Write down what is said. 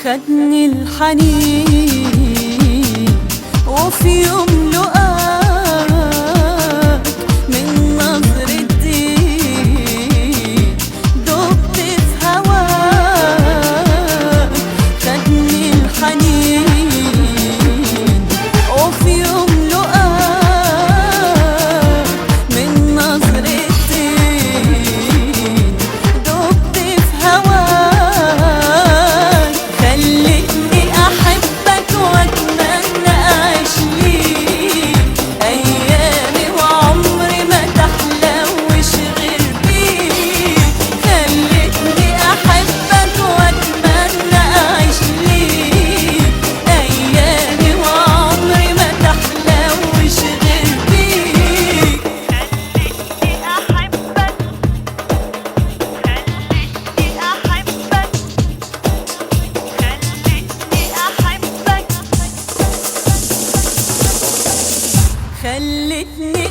خدني الحنين وفي يوم لقاك من نظرة دين دبت في هواك خدني الحنين وفي يوم لقاك من نظرة دين دبت في هواك خلتني أحبك وأتمنى أعيش ليك أيامي وعمري ما تحلوش غير بيك خلتني أحبك وأتمنى أعيش ليك أيامي وعمري ما تحلوش غير بيك خلتني أحبك خلتني أحبك خلتني أحبك خلتني